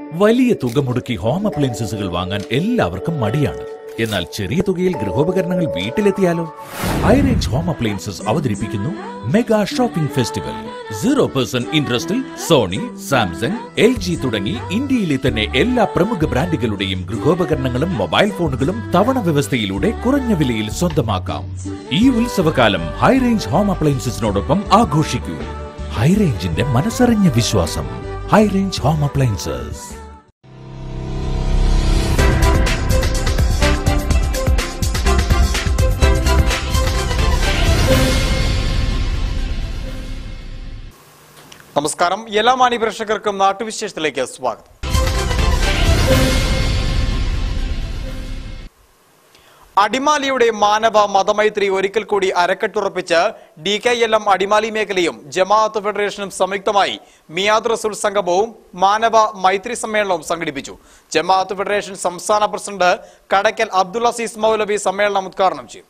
വലിയ തുക മുടക്കി ഹോം അപ്ലയൻസസുകൾ വാങ്ങാൻ എല്ലാവർക്കും മടിയാണ് എന്നാൽ ചെറിയ തുകയിൽ ഗൃഹോപകരണങ്ങൾ വീട്ടിലെത്തിയാലോ ഹൈറേഞ്ച് ഹോം അപ്ലയൻസസ് അവതരിപ്പിക്കുന്നു mega shopping festival zero percent ഇൻട്രസ്റ്റിൽ സോണി സാംസങ് എൽ ജി തുടങ്ങി ഇന്ത്യയിലെ തന്നെ എല്ലാ പ്രമുഖ ബ്രാൻഡുകളുടെയും ഗൃഹോപകരണങ്ങളും മൊബൈൽ ഫോണുകളും തവണ വ്യവസ്ഥയിലൂടെ കുറഞ്ഞ വിലയിൽ സ്വന്തമാക്കാം ഈ ഉത്സവകാലം ഹൈറേഞ്ച് ഹോം അപ്ലയൻസസിനോടൊപ്പം ആഘോഷിക്കൂ ഹൈറേഞ്ചിന്റെ മനസ്സറിഞ്ഞ വിശ്വാസം ഹൈറേഞ്ച് ഹോം അപ്ലയൻസസ് നമസ്കാരം എല്ലാ മാന്യ പ്രേക്ഷകർക്കും നാട്ടുവിശേഷത്തിലേക്ക് സ്വാഗതം അടിമാലിയുടെ മാനവ മതമൈത്രി ഒരിക്കൽ കൂടി അരക്കെട്ടുറപ്പിച്ച് D K L M Adimali മേഖലയും ജമാഅത്ത് ഫെഡറേഷനും സംയുക്തമായി മിയാദ് റസൂൽ സംഗമവും മാനവ മൈത്രി സമ്മേളനവും സംഘടിപ്പിച്ചു ജമാഅത്ത് ഫെഡറേഷൻ സംസ്ഥാന പ്രസിഡന്റ് കടക്കൽ അബ്ദുൽ അസീസ് മൗലവി സമ്മേളനം ഉദ്ഘാടനം ചെയ്തു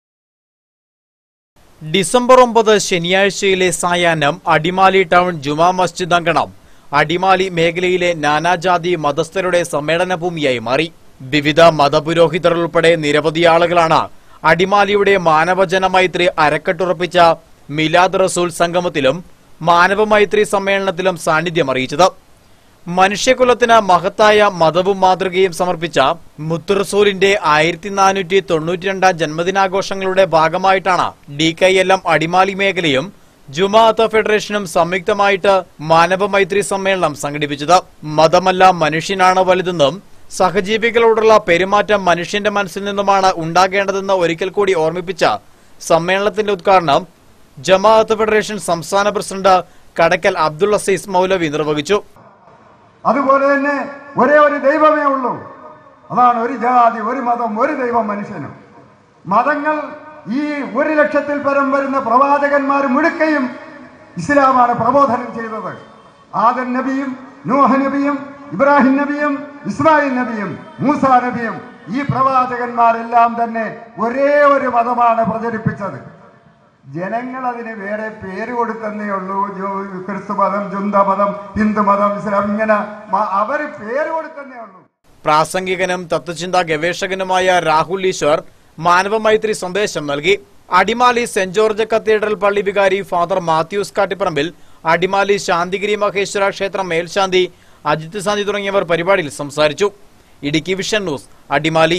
ഡിസംബർ ഒമ്പത് ശനിയാഴ്ചയിലെ സായാഹ്നം അടിമാലി ടൗൺ ജുമാ മസ്ജിദ് അങ്കണം അടിമാലി മേഖലയിലെ നാനാജാതി മതസ്ഥരുടെ സമ്മേളന ഭൂമിയായി മാറി വിവിധ മതപുരോഹിതർ ഉൾപ്പെടെ നിരവധി ആളുകളാണ് അടിമാലിയുടെ മാനവജന മൈത്രി അരക്കെട്ടുറപ്പിച്ച മിലാദ് റസൂൽ സംഗമത്തിലും മാനവമൈത്രി സമ്മേളനത്തിലും സാന്നിധ്യം അറിയിച്ചത് മനുഷ്യകുലത്തിന് മഹത്തായ മതവും മാതൃകയും സമർപ്പിച്ച മുത്തുറസൂലിന്റെ ആയിരത്തി നാനൂറ്റി തൊണ്ണൂറ്റിരണ്ടാം ജന്മദിനാഘോഷങ്ങളുടെ ഭാഗമായിട്ടാണ് D K L M Adimali മേഖലയും ജുമാഅത്ത് ഫെഡറേഷനും സംയുക്തമായിട്ട് മാനവമൈത്രി സമ്മേളനം സംഘടിപ്പിച്ചത് മതമല്ല മനുഷ്യനാണ് വലുതെന്നും സഹജീവികളോടുള്ള പെരുമാറ്റം മനുഷ്യന്റെ മനസ്സിൽ നിന്നുമാണ് ഉണ്ടാകേണ്ടതെന്ന് ഒരിക്കൽ കൂടി ഓർമ്മിപ്പിച്ച സമ്മേളനത്തിന്റെ ഉദ്ഘാടനം ജമാഅത്ത് ഫെഡറേഷൻ സംസ്ഥാന പ്രസിഡന്റ് കടക്കൽ അബ്ദുൾ അസീസ് മൗലവി നിർവഹിച്ചു അതുപോലെ തന്നെ ഒരേ ഒരു ദൈവമേ ഉള്ളൂ അതാണ് ഒരു ജാതി ഒരു മതം ഒരു ദൈവം മനുഷ്യനും മതങ്ങൾ ഈ ഒരു ലക്ഷത്തിൽ പരം വരുന്ന പ്രവാചകന്മാർ മുഴുക്കയും ഇസ്ലാമാണ് പ്രബോധനം ചെയ്തത് ആദൻ നബിയും നൂഹ നബിയും ഇബ്രാഹിം നബിയും ഇസ്മായിൽ നബിയും മൂസ നബിയും ഈ പ്രവാചകന്മാരെല്ലാം തന്നെ ഒരേ ഒരു മതമാണ് പ്രചരിപ്പിച്ചത് ജനങ്ങൾ അതിന് വേറെ പേര് കൊടുത്തന്നേ ഉള്ളൂ ജോ- ക്രിസ്തു മതം ജുന്ത മതം ഹിന്ദു മതം ഇസ്ലാം ഇങ്ങനെ മ- അവര് പേര് കൊടുത്തന്നേ ഉള്ളൂ പ്രാസംഗികനും തത്വചിന്താ ഗവേഷകനുമായ രാഹുൽ ഈശ്വർ മാനവമൈത്രി സന്ദേശം നൽകി അടിമാലി സെന്റ് ജോർജ് കത്തീഡ്രൽ പള്ളി വികാരി ഫാദർ മാത്യൂസ് കാട്ടിപ്പറമ്പിൽ അടിമാലി ശാന്തിഗിരി മഹേശ്വര ക്ഷേത്രം മേൽശാന്തി അജിത് സാന്തി തുടങ്ങിയവർ പരിപാടിയിൽ സംസാരിച്ചു ഇടുക്കി വിഷൻ ന്യൂസ് അടിമാലി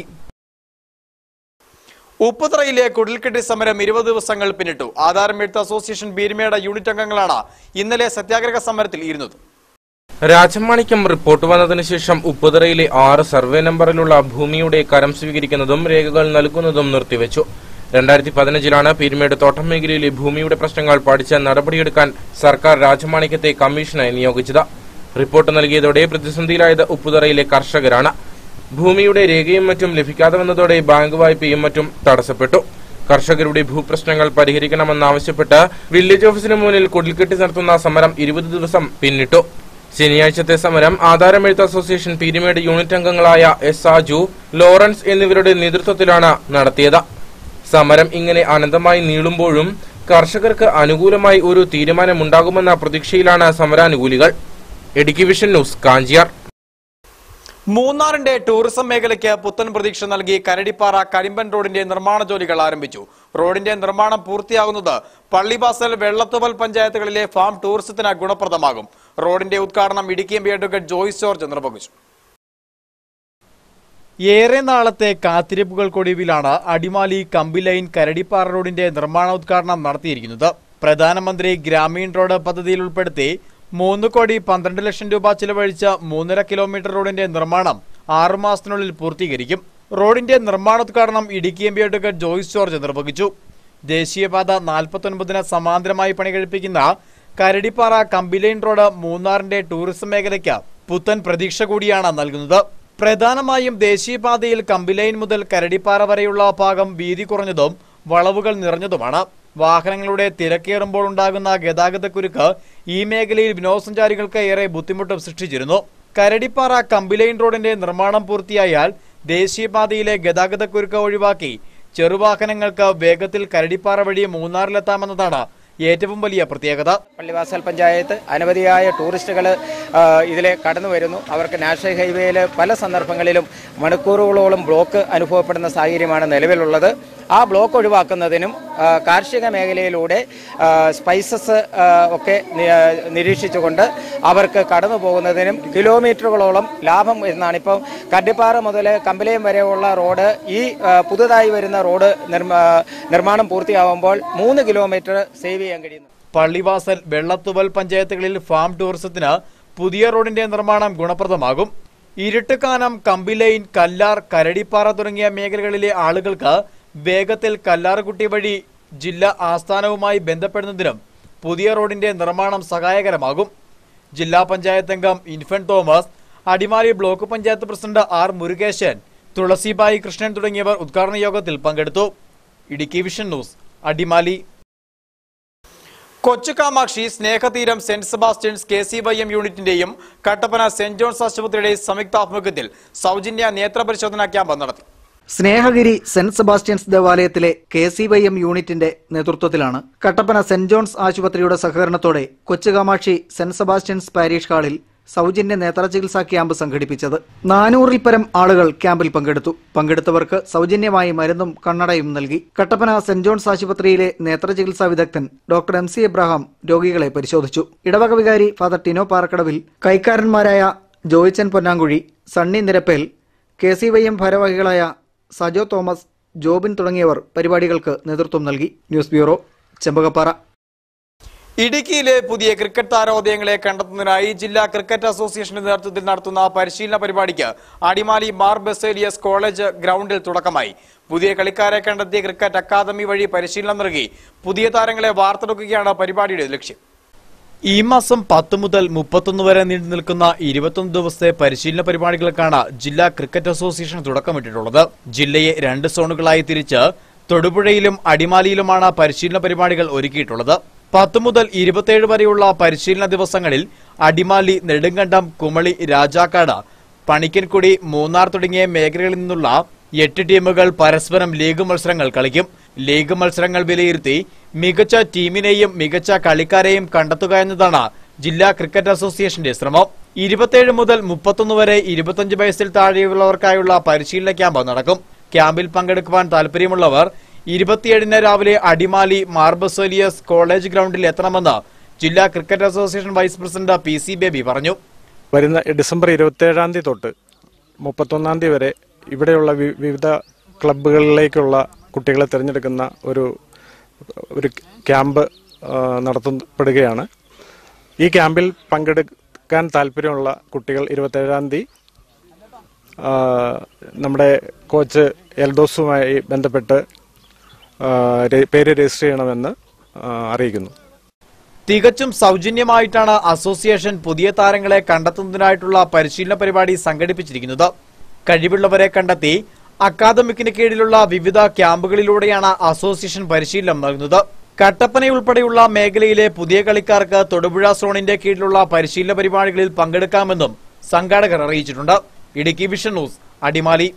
ഉപ്പുതറയിലെ കുടിൽക്കെട്ടി സമരം ഇരുപത് ദിവസങ്ങൾ പിന്നിട്ടു ആധാരം എഴുത്ത് അസോസിയേഷൻ ബീരിമയുടെ യൂണിറ്റ് അംഗങ്ങളാണ് ഇന്നലെ സത്യാഗ്രഹ സമരത്തിൽ ഇരുന്നത് രാജമാണിക്യം റിപ്പോർട്ട് വന്നതിന് ശേഷം ഉപ്പുതറയിലെ ആറ് സർവേ നമ്പറിലുള്ള ഭൂമിയുടെ കരം സ്വീകരിക്കുന്നതും രേഖകൾ നൽകുന്നതും നിർത്തിവെച്ചു രണ്ടായിരത്തി പതിനഞ്ചിലാണ് പീരുമേട് തോട്ടം മേഖലയിലെ ഭൂമിയുടെ പ്രശ്നങ്ങൾ പഠിച്ച് നടപടിയെടുക്കാൻ സർക്കാർ രാജമാണിക്യത്തെ കമ്മീഷനായി നിയോഗിച്ചത് റിപ്പോർട്ട് നൽകിയതോടെ പ്രതിസന്ധിയിലായത് ഉപ്പുതറയിലെ കർഷകരാണ് ഭൂമിയുടെ രേഖയും മറ്റും ലഭിക്കാതെ വന്നതോടെ ബാങ്ക് വായ്പയും മറ്റും തടസ്സപ്പെട്ടു കർഷകരുടെ ഭൂപ്രശ്നങ്ങൾ പരിഹരിക്കണമെന്നാവശ്യപ്പെട്ട് വില്ലേജ് ഓഫീസിന് മുന്നിൽ കുടിൽക്കെട്ടി നടത്തുന്ന സമരം ഇരുപത് ദിവസം പിന്നിട്ടു ശനിയാഴ്ചത്തെ സമരം ആധാരമെഴുത്ത് അസോസിയേഷൻ പീരുമേട് യൂണിറ്റ് അംഗങ്ങളായ എസ് സാജു ലോറൻസ് എന്നിവരുടെ നേതൃത്വത്തിലാണ് നടത്തിയത് സമരം ഇങ്ങനെ അനന്തമായി നീളുമ്പോഴും കർഷകർക്ക് അനുകൂലമായി ഒരു തീരുമാനമുണ്ടാകുമെന്ന പ്രതീക്ഷയിലാണ് സമരാനുകൂലികൾ ഇടുക്കി വിഷൻ ന്യൂസ് കാഞ്ചിയാർ മൂന്നാറിന്റെ ടൂറിസം മേഖലയ്ക്ക് പുത്തൻ പ്രതീക്ഷ നൽകി കരടിപ്പാറ കരിമ്പൻ റോഡിന്റെ നിർമ്മാണ ജോലികൾ ആരംഭിച്ചു റോഡിന്റെ നിർമ്മാണം പൂർത്തിയാകുന്നത് പള്ളിവാസൽ വെള്ളത്തുവൽ പഞ്ചായത്തുകളിലെ ഫാം ടൂറിസത്തിന് ഗുണപ്രദമാകും റോഡിന്റെ ഉദ്ഘാടനം Idukki M P advocate Joyce George നിർവഹിച്ചു ഏറെ നാളത്തെ കാത്തിരിപ്പുകൾക്കൊടുവിലാണ് അടിമാലി കമ്പിലൈൻ കരടിപ്പാറ റോഡിന്റെ നിർമ്മാണോദ്ഘാടനം നടത്തിയിരിക്കുന്നത് പ്രധാനമന്ത്രി ഗ്രാമീൺ റോഡ് പദ്ധതിയിൽ ഉൾപ്പെടുത്തി മൂന്ന് കോടി പന്ത്രണ്ട് ലക്ഷം രൂപ ചിലവഴിച്ച മൂന്നര കിലോമീറ്റർ റോഡിന്റെ നിർമ്മാണം ആറുമാസത്തിനുള്ളിൽ പൂർത്തീകരിക്കും റോഡിന്റെ നിർമ്മാണോദ്ഘാടനം Idukki M P advocate Joyce George നിർവഹിച്ചു ദേശീയപാത നാൽപ്പത്തൊൻപതിന് സമാന്തരമായി പണി കഴിപ്പിക്കുന്ന കരടിപ്പാറ കമ്പിലൈൻ റോഡ് മൂന്നാറിന്റെ ടൂറിസം മേഖലയ്ക്ക് പുത്തൻ പ്രതീക്ഷ കൂടിയാണ് നൽകുന്നത് പ്രധാനമായും ദേശീയപാതയിൽ കമ്പിലൈൻ മുതൽ കരടിപ്പാറ വരെയുള്ള ഭാഗം വീതി കുറഞ്ഞതും വളവുകൾ നിറഞ്ഞതുമാണ് വാഹനങ്ങളുടെ തിരക്കേറുമ്പോൾ ഉണ്ടാകുന്ന ഗതാഗതക്കുരുക്ക് ഈ മേഖലയിൽ വിനോദസഞ്ചാരികൾക്ക് ഏറെ ബുദ്ധിമുട്ടും സൃഷ്ടിച്ചിരുന്നു കരടിപ്പാറ കമ്പിലൈൻ റോഡിന്റെ നിർമ്മാണം പൂർത്തിയായാൽ ദേശീയപാതയിലെ ഗതാഗതക്കുരുക്ക് ഒഴിവാക്കി ചെറുവാഹനങ്ങൾക്ക് വേഗത്തിൽ കരടിപ്പാറ വഴി മൂന്നാറിലെത്താമെന്നതാണ് ഏറ്റവും വലിയ പ്രത്യേകത പള്ളിവാസൽ പഞ്ചായത്ത് അനവധിയായ ടൂറിസ്റ്റുകൾ ഇതിലെ കടന്നു വരുന്നു അവർക്ക് നാഷണൽ ഹൈവേയിൽ പല സന്ദർഭങ്ങളിലും മണിക്കൂറുകളോളം ബ്ലോക്ക് അനുഭവപ്പെടുന്ന സാഹചര്യമാണ് നിലവിലുള്ളത് ആ ബ്ലോക്ക് ഒഴിവാക്കുന്നതിനും ആ, കാർഷിക മേഖലയിലൂടെ ആ, സ്പൈസസ് ആ, ഒക്കെ നി- ആ, നിരീക്ഷിച്ചുകൊണ്ട് അവർക്ക് കടന്നു പോകുന്നതിനും കിലോമീറ്ററുകളോളം ലാഭം എന്നാണ് ഇപ്പം കడ్డిപ്പാറ മുതൽ കമ്പലയം വരെയുള്ള റോഡ് ഈ ആ, പുതുതായി വരുന്ന റോഡ് നിർമ്മാ- നിർമ്മാണം പൂർത്തിയാവുമ്പോൾ മൂന്ന് കിലോമീറ്റർ സേവ് ചെയ്യാൻ കഴിയുന്നു പള്ളിവാസൽ വെള്ളത്തുവൽ പഞ്ചായത്തുകളിൽ ഫാം ടൂറിസത്തിന് പുതിയ റോഡിന്റെ നിർമ്മാണം ഗുണപ്രദമാകും ഇരുട്ടുകാനം കമ്പിലൈൻ കല്ലാർ കരടിപ്പാറ തുടങ്ങിയ മേഖലകളിലെ ആളുകൾക്ക് വേഗത്തിൽ കല്ലാർകുട്ടി വഴി ജില്ലാ ആസ്ഥാനവുമായി ബന്ധപ്പെടുന്നതിനും പുതിയ റോഡിന്റെ നിർമ്മാണം സഹായകരമാകും ജില്ലാ പഞ്ചായത്ത് അംഗം Infant Thomas Adimali block panchayat president R Murukesan Thulasibai Krishnan തുടങ്ങിയവർ ഉദ്ഘാടന യോഗത്തിൽ പങ്കെടുത്തു Idukki vision news Adimali Kochukamakshi Snehatheeram saint Sebastian's K C Y M യൂണിറ്റിന്റെയും കട്ടപ്പന സെന്റ് ജോൺസ് ആശുപത്രിയുടെയും സംയുക്താഭിമുഖ്യത്തിൽ സൗജന്യ നേത്രപരിശോധനാ ക്യാമ്പ് നടത്തി സ്നേഹഗിരി സെന്റ് സെബാസ്റ്റ്യൻസ് ദേവാലയത്തിലെ കെ സി വൈ എം യൂണിറ്റിന്റെ നേതൃത്വത്തിലാണ് കട്ടപ്പന സെന്റ് ജോൺസ് ആശുപത്രിയുടെ സഹകരണത്തോടെ കൊച്ചുകാമാക്ഷി സെന്റ് സെബാസ്റ്റ്യൻസ് പാരീഷ് ഹാളിൽ സൗജന്യ നേത്ര ചികിത്സാ ക്യാമ്പ് സംഘടിപ്പിച്ചത് നാനൂറിൽ പരം ആളുകൾ ക്യാമ്പിൽ പങ്കെടുത്തു പങ്കെടുത്തവർക്ക് സൗജന്യമായി മരുന്നും കണ്ണടയും നൽകി കട്ടപ്പന സെന്റ് ജോൺസ് ആശുപത്രിയിലെ നേത്ര ചികിത്സാ വിദഗ്ധൻ ഡോക്ടർ എം സി എബ്രഹാം രോഗികളെ പരിശോധിച്ചു ഇടവക വികാരി ഫാദർ ടിനോ പാറക്കടവിൽ കൈക്കാരന്മാരായ Joychan Ponnankuzhi Sunny Nirappel K C Y M ഭാരവാഹികളായ സജോ തോമസ് ജോബിൻ തുടങ്ങിയവർ പരിപാടികൾക്ക് നേതൃത്വം നൽകി ന്യൂസ് ബ്യൂറോ ചെമ്പകപ്പാറ ഇടുക്കിയിലെ പുതിയ ക്രിക്കറ്റ് താരോദയങ്ങളെ കണ്ടെത്തുന്നതിനായി ജില്ലാ ക്രിക്കറ്റ് അസോസിയേഷന്റെ നേതൃത്വത്തിൽ നടത്തുന്ന പരിശീലന പരിപാടിക്ക് അടിമാലി മാർ ബെസേലിയസ് കോളേജ് ഗ്രൗണ്ടിൽ തുടക്കമായി പുതിയ കളിക്കാരെ കണ്ടെത്തി ക്രിക്കറ്റ് അക്കാദമി വഴി പരിശീലനം നൽകി പുതിയ താരങ്ങളെ വാർത്തെടുക്കുകയാണ് പരിപാടിയുടെ ലക്ഷ്യം ഈ മാസം പത്ത് മുതൽ മുപ്പത്തൊന്ന് വരെ നീണ്ടു നിൽക്കുന്ന ഇരുപത്തൊന്ന് ദിവസത്തെ പരിശീലന പരിപാടികൾക്കാണ് ജില്ലാ ക്രിക്കറ്റ് അസോസിയേഷൻ തുടക്കമിട്ടിട്ടുള്ളത് ജില്ലയെ രണ്ട് സോണുകളായി തിരിച്ച് തൊടുപുഴയിലും അടിമാലിയിലുമാണ് പരിശീലന പരിപാടികൾ ഒരുക്കിയിട്ടുള്ളത് പത്ത് മുതൽ ഇരുപത്തിയേഴ് വരെയുള്ള പരിശീലന ദിവസങ്ങളിൽ അടിമാലി നെടുങ്കണ്ടം കുമളി രാജാക്കാട് പണിക്കൻകുടി മൂന്നാർ തുടങ്ങിയ മേഖലകളിൽ നിന്നുള്ള എട്ട് ടീമുകൾ പരസ്പരം ലീഗ് മത്സരങ്ങൾ കളിക്കും ലീഗ് മത്സരങ്ങൾ വിലയിരുത്തി മികച്ച ടീമിനെയും മികച്ച കളിക്കാരെയും കണ്ടെത്തുക എന്നതാണ് ജില്ലാ ക്രിക്കറ്റ് അസോസിയേഷന്റെ ശ്രമം ഇരുപത്തിയേഴ് മുതൽ മുപ്പത്തൊന്ന് വരെ ഇരുപത്തഞ്ച് വയസ്സിൽ താഴെയുള്ളവർക്കായുള്ള പരിശീലന ക്യാമ്പ് നടക്കും ക്യാമ്പിൽ പങ്കെടുക്കുവാൻ താല്പര്യമുള്ളവർ ഇരുപത്തിയേഴിന് രാവിലെ അടിമാലി മാർബസോലിയസ് കോളേജ് ഗ്രൗണ്ടിൽ എത്തണമെന്ന് ജില്ലാ cricket association vice president P C Baby പറഞ്ഞു വരുന്ന ഡിസംബർ ഇരുപത്തേഴാം തീയതി തൊട്ട് മുപ്പത്തൊന്നാം തീയതി വരെ ഇവിടെയുള്ള വി- വിവിധ ക്ലബ്ബുകളിലേക്കുള്ള കുട്ടികളെ തിരഞ്ഞെടുക്കുന്ന ഒരു ഒരു ക്യാമ്പ് ആ, നടത്തപ്പെടുകയാണ് ഈ ക്യാമ്പിൽ പങ്കെടുക്കാൻ താല്പര്യമുള്ള കുട്ടികൾ ഇരുപത്തേഴാം തീയതി ആ, നമ്മുടെ കോച്ച് എൽദോസുമായി ബന്ധപ്പെട്ട് ആ, രെ- പേര് രജിസ്റ്റർ ചെയ്യണമെന്ന് ആ, അറിയിക്കുന്നു തികച്ചും സൗജന്യമായിട്ടാണ് അസോസിയേഷൻ പുതിയ താരങ്ങളെ കണ്ടെത്തുന്നതിനായിട്ടുള്ള പരിശീലന പരിപാടി സംഘടിപ്പിച്ചിരിക്കുന്നത് കഴിവുള്ളവരെ കണ്ടെത്തി അക്കാദമിക്കിന് കീഴിലുള്ള വിവിധ ക്യാമ്പുകളിലൂടെയാണ് അസോസിയേഷൻ പരിശീലനം നൽകുന്നത് കട്ടപ്പനയുൾപ്പെടെയുള്ള മേഖലയിലെ പുതിയ കളിക്കാർക്ക് തൊടുപുഴ സോണിന്റെ കീഴിലുള്ള പരിശീലന പരിപാടികളിൽ പങ്കെടുക്കാമെന്നും സംഘാടകർ അറിയിച്ചിട്ടുണ്ട് ഇടുക്കി വിഷൻ ന്യൂസ് അടിമാലി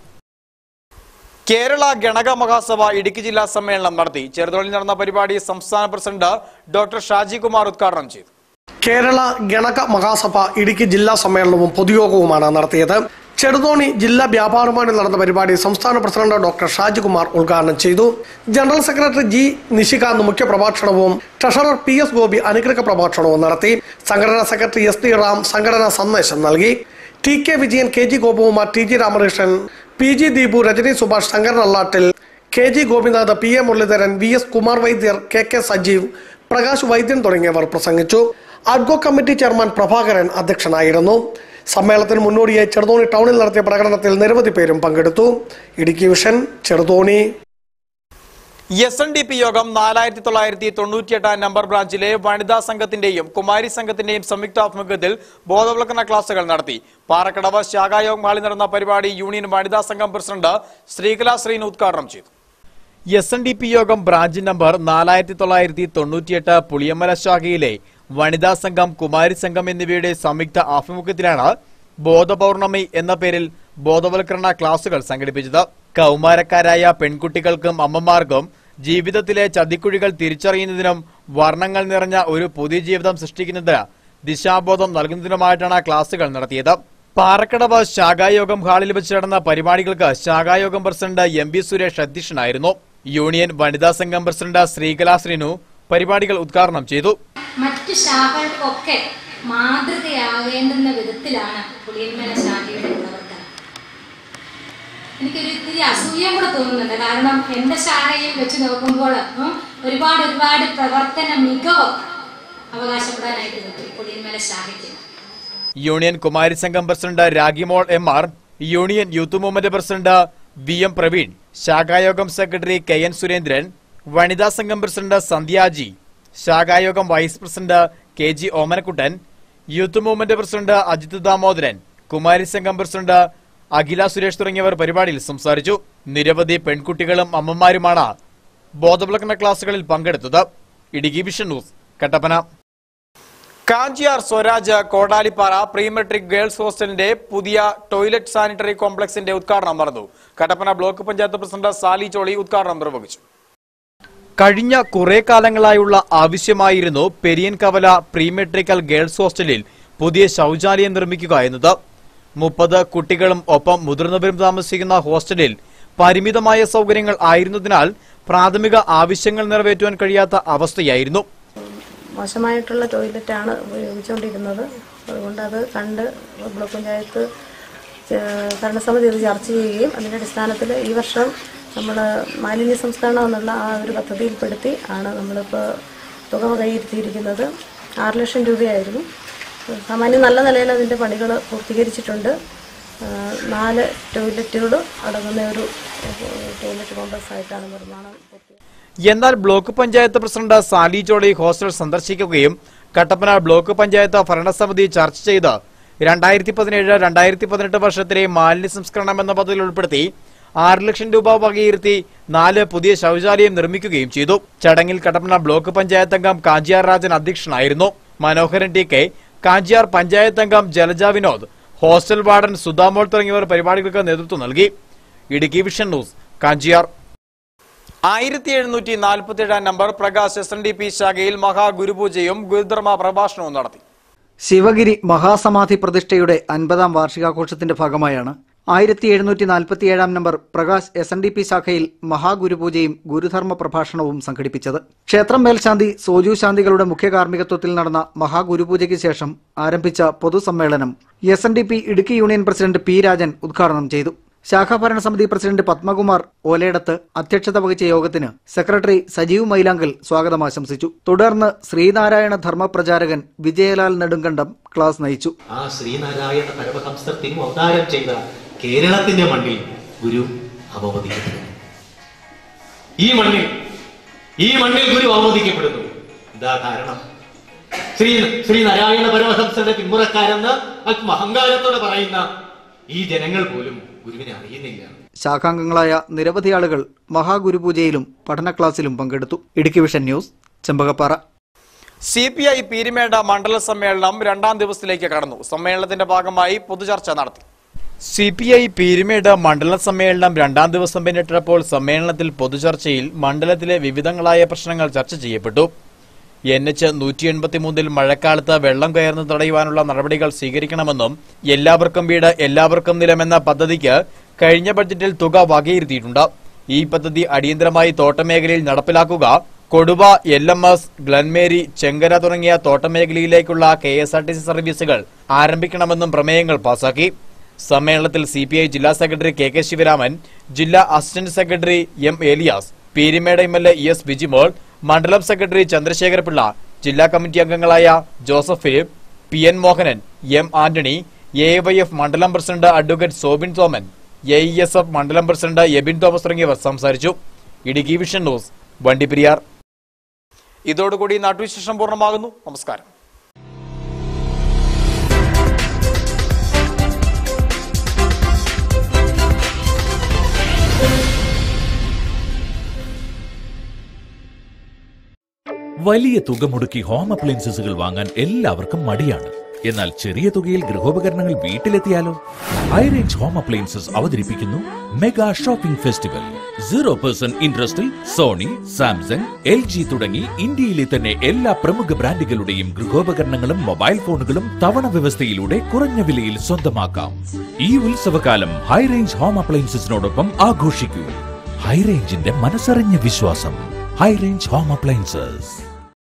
കേരള ഗണക മഹാസഭ ഇടുക്കി ജില്ലാ സമ്മേളനം നടത്തി ചെറുതോണിൽ നടന്ന പരിപാടി സംസ്ഥാന പ്രസിഡന്റ് ഡോക്ടർ ഷാജി കുമാർ ഉദ്ഘാടനം ചെയ്തു കേരള ഗണക മഹാസഭ ഇടുക്കി ജില്ലാ സമ്മേളനവും പൊതുയോഗവുമാണ് നടത്തിയത് ചെറുതോണി ജില്ലാ വ്യാപാരമായി നടന്ന പരിപാടി സംസ്ഥാന പ്രസിഡന്റ് ഡോക്ടർ ഷാജികുമാർ ഉദ്ഘാടനം ചെയ്തു ജനറൽ സെക്രട്ടറി ജി നിഷികാന്ത് മുഖ്യ പ്രഭാഷണവും ട്രഷറർ പി എസ് ഗോപി അനുഗ്രഹ പ്രഭാഷണവും നടത്തി സംഘടനാ സെക്രട്ടറി എസ് ടി റാം സംഘടനാ സന്ദേശം നൽകി T K Vijayan K G Gopakumar T G Ramakrishnan P G Deepu Rajani Subhash Sankaran Allattil K G Gopinath P A Muraleedharan V S Kumar വൈദ്യർ കെ കെ സജീവ് പ്രകാശ് വൈദ്യൻ തുടങ്ങിയവർ പ്രസംഗിച്ചു അഡ്കോ കമ്മിറ്റി ചെയർമാൻ പ്രഭാകരൻ അധ്യക്ഷനായിരുന്നു സമ്മേളനത്തിന് മുന്നോടിയായി ചെറുതോണി ടൗണിൽ നടത്തിയ പ്രകടനത്തിൽ നിരവധി പേരും പങ്കെടുത്തു Idukki vision Cheruthoni S N D P യോഗം നാലായിരത്തി തൊള്ളായിരത്തി തൊണ്ണൂറ്റിയെട്ടാം നമ്പർ ബ്രാഞ്ചിലെ വനിതാ സംഘത്തിന്റെയും കുമാരി സംഘത്തിന്റെയും സംയുക്താഭിമുഖ്യത്തിൽ ബോധവൽക്കരണ ക്ലാസുകൾ നടത്തി പാറക്കടവ് ശാഖായോഗം ഹാളിൽ നടന്ന പരിപാടി യൂണിയൻ വനിതാ സംഘം പ്രസിഡന്റ് ശ്രീകല ശ്രീൻ ഉദ്ഘാടനം ചെയ്തു എസ് എൻ ഡി പി യോഗം ബ്രാഞ്ച് നമ്പർ നാലായിരത്തി തൊള്ളായിരത്തി തൊണ്ണൂറ്റിയെട്ട് പുളിയമല ശാഖയിലെ വനിതാ സംഘം കുമാരി സംഘം എന്നിവയുടെ സംയുക്ത ആഭിമുഖ്യത്തിലാണ് ബോധപൗർണമി എന്ന പേരിൽ ബോധവൽക്കരണ ക്ലാസുകൾ സംഘടിപ്പിച്ചത് കൗമാരക്കാരായ പെൺകുട്ടികൾക്കും അമ്മമാർക്കും ജീവിതത്തിലെ ചതിക്കുഴികൾ തിരിച്ചറിയുന്നതിനും വർണ്ണങ്ങൾ നിറഞ്ഞ ഒരു പുതിയ ജീവിതം സൃഷ്ടിക്കുന്നതിന് ദിശാബോധം നൽകുന്നതിനുമായിട്ടാണ് ക്ലാസുകൾ നടത്തിയത് പാറക്കടവ് ശാഖായോഗം ഹാളിൽ വെച്ച് നടന്ന പരിപാടികൾക്ക് ശാഖായോഗം പ്രസിഡന്റ് എം ബി സുരേഷ് അധ്യക്ഷനായിരുന്നു യൂണിയൻ വനിതാ സംഘം പ്രസിഡന്റ് ശ്രീകലാ ശ്രീനു പരിപാടികൾ ഉദ്ഘാടനം ചെയ്തു മറ്റ് ശാഖകൾക്കൊക്കെ മാതൃകയാവേണ്ടുന്ന വിധത്തിലാണ് പുളിയന്മല ശാഖയുടെ പ്രവർത്തനം എനിക്കൊരു ഇത്തിരി അസൂയം കൂടെ തോന്നുന്നുണ്ട് കാരണം എൻ്റെ ശാഖയിൽ വെച്ച് നോക്കുമ്പോൾ ഉം, ഒരുപാട് ഒരുപാട് പ്രവർത്തന മികവ് അവകാശപ്പെടാനായിട്ട് പറ്റും പുളിയന്മല ശാഖയ്ക്ക് യൂണിയൻ കുമാരി സംഘം president Ragimol M R union youth movement president V M Praveen ശാഖായോഗം സെക്രട്ടറി കെ എൻ സുരേന്ദ്രൻ വനിതാ സംഘം പ്രസിഡന്റ് സന്ധ്യാജി ശാഖായോഗം vice president K G Omanakuttan youth movement president Ajith Damodaran കുമാരി സംഘം പ്രസിഡന്റ് അഖില സുരേഷ് തുടങ്ങിയവർ പരിപാടിയിൽ സംസാരിച്ചു നിരവധി പെൺകുട്ടികളും അമ്മമാരുമാണ് ബോധവൽക്കരണ ക്ലാസുകളിൽ പങ്കെടുത്തത് Idukki vision news Kattappana Kanchiyar Swaraj Kodalippara pre matric girls ഹോസ്റ്റലിന്റെ പുതിയ ടോയ്ലറ്റ് സാനിറ്ററി കോംപ്ലക്സിന്റെ ഉദ്ഘാടനം നടന്നു കട്ടപ്പന ബ്ലോക്ക് പഞ്ചായത്ത് പ്രസിഡന്റ് സാലി ചോളി ഉദ്ഘാടനം നിർവഹിച്ചു കഴിഞ്ഞ കുറെ കാലങ്ങളായുള്ള ആവശ്യമായിരുന്നു പെരിയൻ കവല പ്രീ മെട്രിക്കൽ ഗേൾസ് ഹോസ്റ്റലിൽ പുതിയ ശൗചാലയം നിർമ്മിക്കുക എന്നത് മുപ്പത് കുട്ടികളും ഒപ്പം മുതിർന്നവരും താമസിക്കുന്ന ഹോസ്റ്റലിൽ പരിമിതമായ സൗകര്യങ്ങൾ ആയിരുന്നതിനാൽ പ്രാഥമിക ആവശ്യങ്ങൾ നിറവേറ്റുവാൻ കഴിയാത്ത അവസ്ഥയായിരുന്നു മോശമായിട്ടുള്ള ടോയ്ലറ്റാണ് ഉപയോഗിച്ചുകൊണ്ടിരുന്നത് അതുകൊണ്ട് അത് കണ്ട് ബ്ലോക്ക് പഞ്ചായത്ത് ഏഹ്, ഭരണസമിതി ഇത് ചർച്ച ചെയ്യുകയും അതിൻ്റെ അടിസ്ഥാനത്തിൽ ഈ വർഷം നമ്മൾ മാലിന്യ സംസ്കരണം എന്നുള്ള ആ ഒരു പദ്ധതിയിൽപ്പെടുത്തി ആണ് നമ്മളിപ്പോൾ തുക വകയിരുത്തിയിരിക്കുന്നത് ആറ് ലക്ഷം രൂപയായിരുന്നു സാമാന്യം നല്ല നിലയിൽ അതിൻ്റെ പണികൾ പൂർത്തീകരിച്ചിട്ടുണ്ട് ഏഹ്, നാല് ടോയ്ലറ്റുകൾ അടങ്ങുന്ന ഒരു ഏഹ്, ടോയ്ലറ്റ് കോംപ്ലക്സ് ആയിട്ടാണ് നിർമ്മാണം പൂർത്തി എന്നാൽ block panchayat president Sally Jolly hostel സന്ദർശിക്കുകയും കട്ടപ്പന ബ്ലോക്ക് പഞ്ചായത്ത് ഭരണസമിതി ചർച്ച ചെയ്ത് രണ്ടായിരത്തി പതിനേഴ് രണ്ടായിരത്തി പതിനെട്ട് വർഷത്തിലെ മാലിന്യ സംസ്കരണം എന്ന പദ്ധതിയിൽ ഉൾപ്പെടുത്തി ആറ് ലക്ഷം രൂപ വകയിരുത്തി നാല് പുതിയ ശൗചാലയം നിർമ്മിക്കുകയും ചെയ്തു ചടങ്ങിൽ കട്ടപ്പന ബ്ലോക്ക് പഞ്ചായത്ത് അംഗം കാഞ്ചിയാർ രാജൻ അധ്യക്ഷനായിരുന്നു മനോഹരൻ ടി കെ കാഞ്ചിയാർ പഞ്ചായത്ത് അംഗം ജലജ വിനോദ് ഹോസ്റ്റൽ വാർഡൻ സുധാമോൾ തുടങ്ങിയവർ പരിപാടികൾക്ക് നേതൃത്വം നൽകി ഇടുക്കി വിഷൻ ന്യൂസ് കാഞ്ചിയാർ ആയിരത്തി എഴുന്നൂറ്റി നാൽപ്പത്തി ഏഴാം number Prakash S N D P ശാഖയിൽ മഹാഗുരുപൂജയും ഗുരുധർമ്മ പ്രഭാഷണവും നടത്തി ശിവഗിരി മഹാസമാധി പ്രതിഷ്ഠയുടെ അൻപതാം വാർഷികാഘോഷത്തിന്റെ ഭാഗമായാണ് ആയിരത്തി എഴുന്നൂറ്റി നാൽപ്പത്തിയേഴാം number Prakash S N D P ശാഖയിൽ മഹാഗുരുപൂജയും ഗുരുധർമ്മ പ്രഭാഷണവും സംഘടിപ്പിച്ചത് ക്ഷേത്രം മേൽശാന്തി സോജു ശാന്തികളുടെ മുഖ്യ കാർമ്മികത്വത്തിൽ നടന്ന മഹാഗുരുപൂജയ്ക്ക് ശേഷം ആരംഭിച്ച പൊതുസമ്മേളനം S N D P Idukki union president P Rajan ഉദ്ഘാടനം ചെയ്തു ശാഖാഭരണ സമിതി പ്രസിഡന്റ് പത്മകുമാർ ഓലേടത്ത് അധ്യക്ഷത വഹിച്ച യോഗത്തിന് സെക്രട്ടറി സജീവ് മൈലാങ്കൽ സ്വാഗതം ആശംസിച്ചു തുടർന്ന് ശ്രീനാരായണ ധർമ്മപ്രചാരകൻ വിജയലാൽ നെടുങ്കണ്ടം ക്ലാസ് നയിച്ചു ആ ശ്രീനാരായണ പരമഹംസത്തിനും അവതാരം ചെയ്ത കേരളത്തിന്റെ മണ്ണിൽ ഗുരു അവമതിക്കപ്പെടുന്നു ഈ മണ്ണിൽ ഈ മണ്ണിൽ ഗുരു അവമതിക്കപ്പെടുന്നു എന്താ കാരണം ശ്രീ ശ്രീനാരായണ പരമഹംസന്റെ പിന്മുറക്കാരെന്ന് അഹങ്കാരത്തോടെ പറയുന്ന ഈ ജനങ്ങൾ പോലും ഗുരുവിനെ അറിയുന്നില്ല ശാഖാംഗങ്ങളായ നിരവധി ആളുകൾ മഹാഗുരുപൂജയിലും പഠന ക്ലാസ്സിലും പങ്കെടുത്തു Idukki vision news Chembakappara C P I Peermade മണ്ഡല സമ്മേളനം രണ്ടാം ദിവസത്തിലേക്ക് കടന്നു സമ്മേളനത്തിന്റെ ഭാഗമായി പൊതുചർച്ച നടത്തി സി പി ഐ പീരിമേട് മണ്ഡല സമ്മേളനം രണ്ടാം ദിവസം പിന്നിട്ടപ്പോൾ സമ്മേളനത്തിൽ പൊതുചർച്ചയിൽ മണ്ഡലത്തിലെ വിവിധങ്ങളായ പ്രശ്നങ്ങൾ ചർച്ച ചെയ്യപ്പെട്ടു എൻ എച്ച് നൂറ്റി എൺപത്തിമൂന്നിൽ മഴക്കാലത്ത് വെള്ളം കയറുന്നു തടയുവാനുള്ള നടപടികൾ സ്വീകരിക്കണമെന്നും എല്ലാവർക്കും വീട് എല്ലാവർക്കും നിലമെന്ന പദ്ധതിക്ക് കഴിഞ്ഞ ബഡ്ജറ്റിൽ തുക വകയിരുത്തിയിട്ടുണ്ട് ഈ പദ്ധതി അടിയന്തരമായി തോട്ടമേഖലയിൽ നടപ്പിലാക്കുക കൊടുവ L M S Glenmary Chenkara തുടങ്ങിയ തോട്ടമേഖലയിലേക്കുള്ള K S R T C സർവീസുകൾ ആരംഭിക്കണമെന്നും പ്രമേയങ്ങൾ പാസാക്കി സമ്മേളനത്തിൽ സി പി ഐ ജില്ലാ സെക്രട്ടറി കെ കെ ശിവരാമൻ ജില്ലാ assistant secretary M Elias Peermade M L A E S Bijimol മണ്ഡലം സെക്രട്ടറി ചന്ദ്രശേഖര പിള്ള ജില്ലാ കമ്മിറ്റി അംഗങ്ങളായ Joseph Philip P N Mohanan M Antony A Y F മണ്ഡലം president advocate Sobin Thoman A E S F മണ്ഡലം പ്രസിഡന്റ് എബിൻ തോമസ് തുടങ്ങിയവർ സംസാരിച്ചു ഇടുക്കി വിഷൻ ന്യൂസ് വണ്ടിപ്പെരിയാർ ഇതോടുകൂടി നാട്ടുവിശേഷം പൂർണ്ണമാകുന്നു നമസ്കാരം വലിയ തുക മുടക്കി ഹോം അപ്ലയൻസസുകൾ വാങ്ങാൻ എല്ലാവർക്കും മടിയാണ് എന്നാൽ ചെറിയ തുകയിൽ ഗൃഹോപകരണങ്ങൾ വീട്ടിലെത്തിയാലോ ഹൈറേഞ്ച് ഹോം അപ്ലയൻസസ് അവതരിപ്പിക്കുന്നു mega shopping festival zero percent ഇൻട്രസ്റ്റിൽ സോണി സാംസങ് എൽ ജി തുടങ്ങി ഇന്ത്യയിലെ തന്നെ എല്ലാ പ്രമുഖ ബ്രാൻഡുകളുടെയും ഗൃഹോപകരണങ്ങളും മൊബൈൽ ഫോണുകളും തവണ വ്യവസ്ഥയിലൂടെ കുറഞ്ഞ വിലയിൽ സ്വന്തമാക്കാം ഈ ഉത്സവകാലം ഹൈറേഞ്ച് ഹോം അപ്ലയൻസസിനോടൊപ്പം ആഘോഷിക്കൂ ഹൈറേഞ്ചിന്റെ മനസ്സറിഞ്ഞ വിശ്വാസം ഹൈറേഞ്ച് ഹോം അപ്ലയൻസസ്